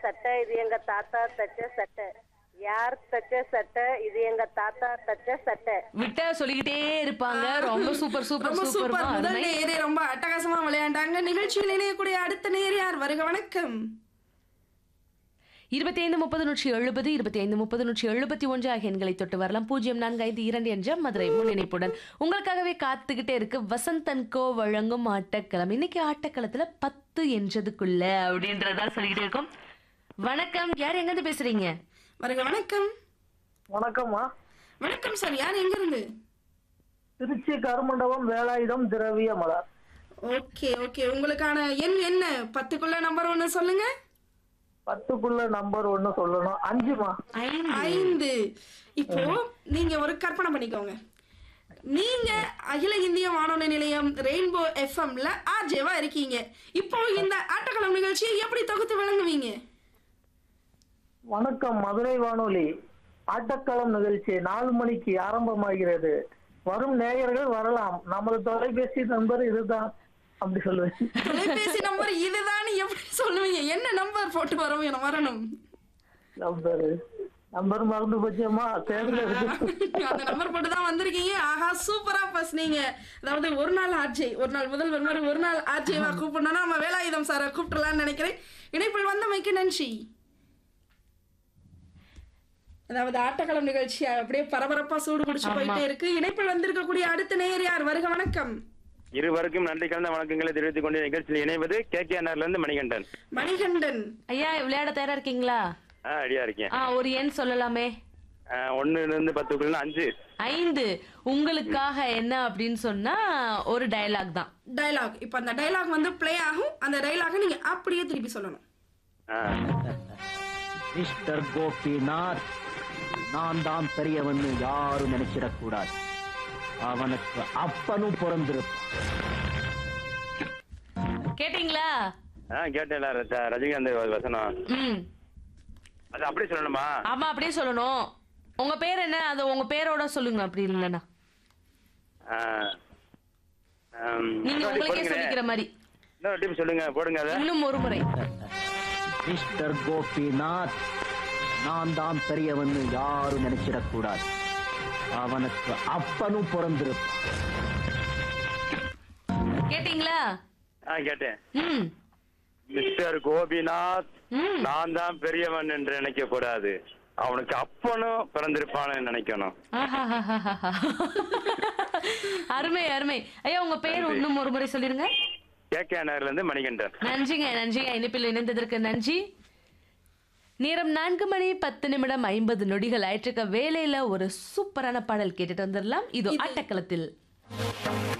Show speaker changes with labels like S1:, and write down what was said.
S1: சட்டை இது எங்க தாத்தா தச்ச சட்டை யார் தச்ச சட்டை இது எங்க தாத்தா தச்ச சட்டை
S2: விட்டா சொல்லிக்கிட்டே இருப்பாங்க ரொம்ப சூப்பர் சூப்பர்
S3: ரொம்ப
S2: சூப்பர்
S3: சூப்பர் முதல் நேரே ரொம்ப அட்டகாசமா விளையாண்டாங்க நிகழ்ச்சியில் இணையக்கூடிய அடுத்த நேர் யார் வருக வணக்கம்
S2: இருபத்தி ஐந்து முப்பது நூற்றி எழுபது இருபத்தி ஐந்து முப்பது நூற்றி எழுபத்தி ஒன்று ஆகிய எண்களை தொட்டு வரலாம் பூஜ்ஜியம் நான்கு ஐந்து இரண்டு என்ற மதுரை முன்னிணைப்புடன் உங்களுக்காகவே காத்துக்கிட்டே இருக்கு வசந்தன் கோ வழங்கும் ஆட்டக்களம் இன்னைக்கு ஆட்டக்களத்துல பத்து என்றதுக்குள்ள அப்படின்றதா சொல்லிக்கிட்டே இருக்கோம் வணக்கம் யார் எங்க இருந்து பேசுறீங்க
S3: வருக வணக்கம்
S4: வணக்கம்மா
S3: வணக்கம் சார் யார் எங்க இருந்து
S4: திருச்சி கருமண்டபம் வேலாயுதம் திரவிய மலர்
S3: ஓகே ஓகே உங்களுக்கான எண் என்ன பத்துக்குள்ள நம்பர் ஒன்னு சொல்லுங்க
S4: பத்துக்குள்ள நம்பர் ஒன்னு சொல்லணும் அஞ்சுமா
S3: ஐந்து இப்போ நீங்க ஒரு கற்பனை பண்ணிக்கோங்க நீங்க அகில இந்திய வானொலி நிலையம் ரெயின்போ எஃப்எம்ல ஆர்ஜேவா இருக்கீங்க இப்போ இந்த ஆட்டக்களம் நிகழ்ச்சியை எப்படி தொகுத்து வழங்குவீங்க
S4: வணக்கம் மதுரை வானொலி ஆட்டக்களம் நிகழ்ச்சி நாலு மணிக்கு ஆரம்பமாகிறது வரும் நேயர்கள் வரலாம் நமது தொலைபேசி நம்பர் இதுதான் அப்படி சொல்லுவேன்
S3: தொலைபேசி நம்பர் இதுதான் எப்படி சொல்லுவீங்க என்ன நம்பர் போட்டு வரவும் வரணும்
S4: நம்பர் நம்பர் மறந்து போச்சேம்மா தேர்ந்தெடுத்து
S3: அந்த நம்பர் போட்டு தான் வந்திருக்கீங்க ஆஹா சூப்பரா பேசுனீங்க அதாவது ஒரு நாள் ஆட்சி ஒரு நாள் முதல்வர் மாதிரி ஒரு நாள் ஆட்சியவா கூப்பிடணும்னா நம்ம வேலாயுதம் சாரை கூப்பிடலாம்னு நினைக்கிறேன் இணைப்பில் வந்தமைக்கு நன்றி அதாவது ஆட்டக்களம் நிகழ்ச்சி அப்படியே பரபரப்பா சூடு பிடிச்சு போயிட்டே இருக்கு இணைப்பில் வந்திருக்கக்கூடிய அடுத்த நேயர் யார் வருக வணக்கம்
S5: இருவருக்கும் நன்றி கலந்த வணக்கங்களை தெரிவித்துக் கொண்டு நிகழ்ச்சியில் இணைவது கே கே இருந்து மணிகண்டன்
S3: மணிகண்டன்
S2: ஐயா விளையாட தயாரா இருக்கீங்களா
S5: ஆ ரெடியா இருக்கேன்
S2: ஆ ஒரு எண் சொல்லலாமே
S5: ஆ, ஒண்ணுல இருந்து பத்துக்குள்ள அஞ்சு
S2: ஐந்து உங்களுக்காக என்ன அப்படின்னு சொன்னா ஒரு டயலாக் தான்
S3: டயலாக் இப்போ அந்த டயலாக் வந்து ப்ளே ஆகும் அந்த டயலாக நீங்க அப்படியே திருப்பி சொல்லணும்
S5: ஆ,
S6: மிஸ்டர் கோபிநாத் நான் தான் பெரியவன்னு யாரும் நினைச்சிடக்கூடாது அவனுக்கு அப்பனும் பிறந்திருப்பான்
S2: கேட்டீங்களா
S5: ஆ கேட்டேன் ர- ரஜினிகாந்த் வசனம்
S2: ம்
S5: அது அப்படியே சொல்லணுமா
S2: ஆமா அப்படியே சொல்லணும் உங்க பேர் என்ன அது உங்க பேரோட சொல்லுங்க அப்படி இல்லைன்னா
S5: ஆ, ஆம்,
S2: நீங்க
S5: இன்னொரு
S2: உங்களுக்கே
S5: போடுங்க.
S2: சொல்லிக்கிற மாதிரி
S5: இன்னொரு டிப் சொல்லுங்க போடுங்க அதை
S2: இன்னும் ஒரு முறை
S6: மிஸ்டர் கோபிநாத் நான் தான் பெரியவன்னு யாரும் நினைச்சிடக்கூடாது அவனுக்கு அப்பனும் பிறந்திருப்பான்
S2: கேட்டீங்களா
S5: ஆ கேட்டேன்
S2: ம்
S5: மிஸ்டர் கோபிநாத்
S2: ம்
S5: நான் தான் பெரியவன் என்று நினைக்க கூடாது அவனுக்கு அப்பனும் பிறந்திருப்பான்னு நினைக்கணும்
S2: ஆஹாஹாஹாஹா. அருமை அருமை ஐயா உங்க பேர் இன்னும் ஒரு முறை சொல்லிருங்க
S5: கே கே இருந்து மணிகண்டன்
S2: நன்றிங்க நன்றிங்க இணைப்பில் இணைந்ததற்கு நன்றி நேரம் நான்கு மணி பத்து நிமிடம் ஐம்பது நொடிகள் ஆயிட்டிருக்க வேலையில ஒரு சூப்பரான பாடல் கேட்டுட்டு வந்துடலாம் இது ஆட்டக்களத்தில்